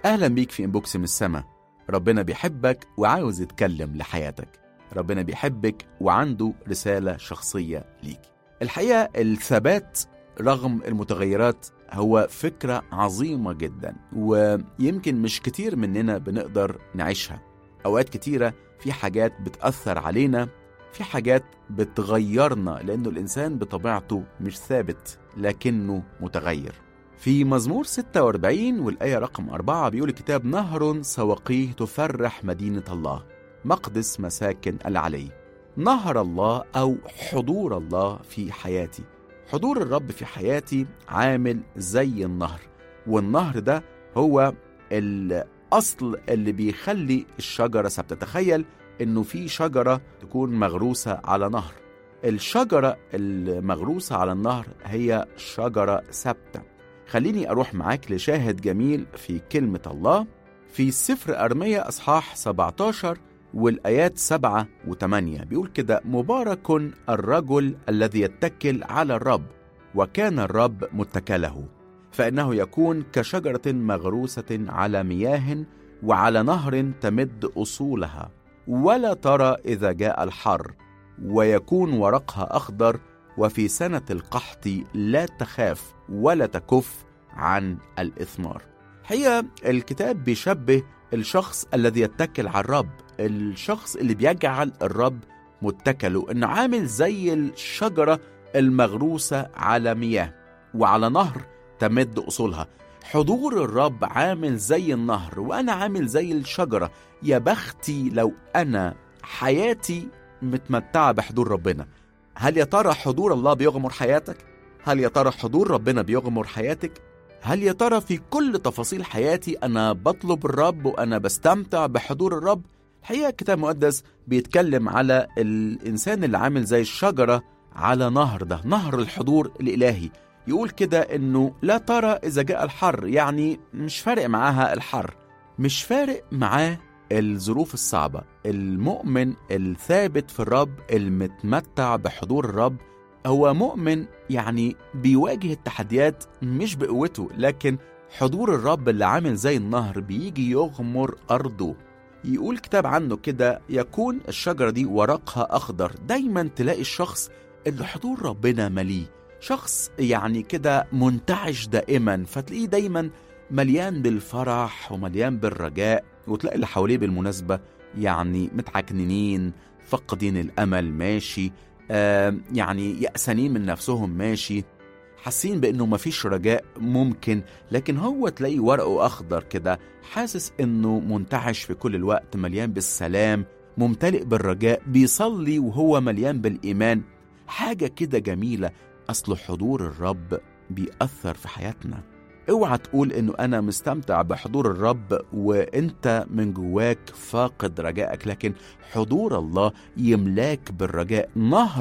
أهلا بيك في إنبوكس من السما ربنا بيحبك وعاوز يتكلم لحياتك ربنا بيحبك وعنده رسالة شخصية ليك الحقيقة الثبات رغم المتغيرات هو فكرة عظيمة جدا ويمكن مش كتير مننا بنقدر نعيشها أوقات كتيرة في حاجات بتأثر علينا في حاجات بتغيرنا لأنه الإنسان بطبيعته مش ثابت لكنه متغير في مزمور 46 والآية رقم 4 بيقول الكتاب نهر سواقيه تفرح مدينة الله مقدس مساكن العلي نهر الله أو حضور الله في حياتي حضور الرب في حياتي عامل زي النهر والنهر ده هو الأصل اللي بيخلي الشجرة ثابتة تخيل إنه في شجرة تكون مغروسة على نهر الشجرة المغروسة على النهر هي شجرة ثابتة خليني أروح معاك لشاهد جميل في كلمة الله في سفر أرمية أصحاح 17 والآيات 7 و8 بيقول كده مبارك الرجل الذي يتكل على الرب وكان الرب متكله فإنه يكون كشجرة مغروسة على مياه وعلى نهر تمد أصولها ولا ترى إذا جاء الحر ويكون ورقها أخضر وفي سنة القحط لا تخاف ولا تكف عن الإثمار هي الكتاب بيشبه الشخص الذي يتكل على الرب الشخص اللي بيجعل الرب متكله انه عامل زي الشجره المغروسه على مياه وعلى نهر تمد اصولها حضور الرب عامل زي النهر وانا عامل زي الشجره يا بختي لو انا حياتي متمتعه بحضور ربنا هل يا ترى حضور الله بيغمر حياتك هل يا ترى حضور ربنا بيغمر حياتك هل يا ترى في كل تفاصيل حياتي انا بطلب الرب وانا بستمتع بحضور الرب الحقيقه الكتاب المقدس بيتكلم على الانسان اللي عامل زي الشجره على نهر ده نهر الحضور الالهي يقول كده انه لا ترى اذا جاء الحر يعني مش فارق معاها الحر مش فارق معاه الظروف الصعبه المؤمن الثابت في الرب المتمتع بحضور الرب هو مؤمن يعني بيواجه التحديات مش بقوته لكن حضور الرب اللي عامل زي النهر بيجي يغمر أرضه يقول كتاب عنه كده يكون الشجرة دي ورقها أخضر دايما تلاقي الشخص اللي حضور ربنا مليه شخص يعني كده منتعش دائما فتلاقيه دايما مليان بالفرح ومليان بالرجاء وتلاقي اللي حواليه بالمناسبة يعني متعكننين فقدين الأمل ماشي آه يعني يأسانين من نفسهم ماشي حاسين بانه مفيش رجاء ممكن لكن هو تلاقيه ورقه اخضر كده حاسس انه منتعش في كل الوقت مليان بالسلام ممتلئ بالرجاء بيصلي وهو مليان بالايمان حاجه كده جميله اصل حضور الرب بيأثر في حياتنا اوعى تقول انه انا مستمتع بحضور الرب وانت من جواك فاقد رجائك لكن حضور الله يملاك بالرجاء نهر